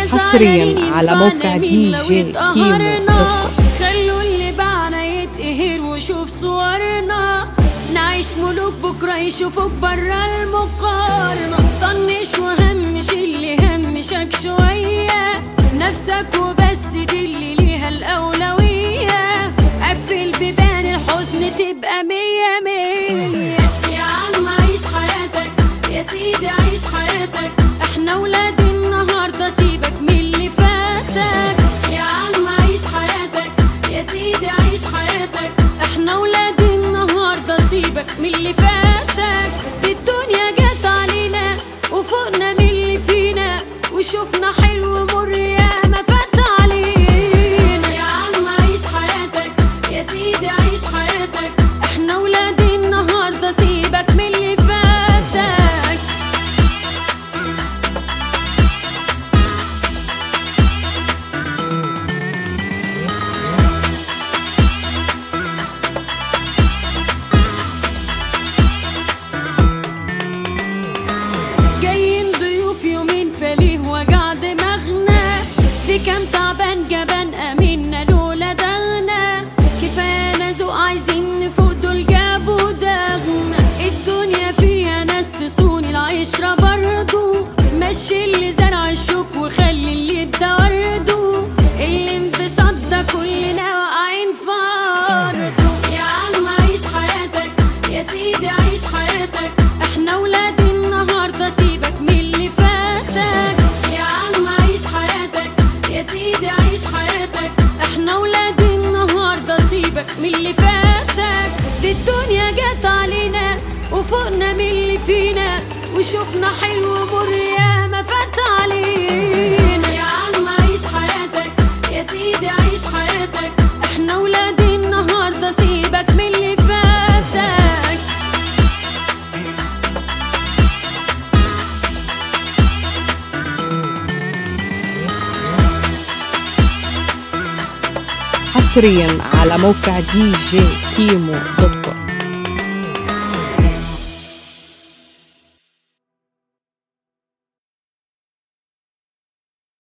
حصريا على موقع دي جي كيمو دوت كوم. خلوا اللي بعنا يتقهر وشوف صورنا نعيش ملوك بكرة يشوفوك برا المقارنة طنش وهمش اللي همشك شوية نفسك وبس دي اللي ليها الأولوية قفل بيبان الحزن تبقى مية مية يا عم عيش حياتك يا سيدي عيش حياتك احنا ولاد النهاردة سيبك من اللي فاتك يا عم عيش حياتك يا سيدي عيش حياتك احنا ولاد النهاردة سيبك من اللي فاتك دي الدنيا جت علينا وفوقنا من اللي فينا وشوفنا حلو مر يا ما فات علينا يا عم عيش حياتك يا سيدي عيش حياتك احنا ولاد النهاردة سيبك من اللي فاتك جايين ضيوف يومين فليه وجع دماغنا في كام تعبان جبان امنا لولا دغنا كفانا ذوق عايزين نفوق دول جابوا دغنا الدنيا فيها ناس تصون العشرة برضو مشي اللي زرع الشوك وخلي اللي ادى ورده اللي انبسط ده كلنا واقعين في عرضه يا عم عيش حياتك يا سيدي عيش حياتك احنا ولاد النهارده سيبك من اللي فاتك يا عم عيش حياتك يا سيدي عيش حياتك احنا ولاد النهارده سيبك من اللي فاتك دي الدنيا جت علينا وفوقنا من اللي فينا وشوفنا حلو مر يا ما فات علينا يا عم عيش حياتك يا سيدي عيش حياتك احنا ولاد النهارده سيبك من اللي فاتك حصريا على موقع دي جي كيمو دوت كوم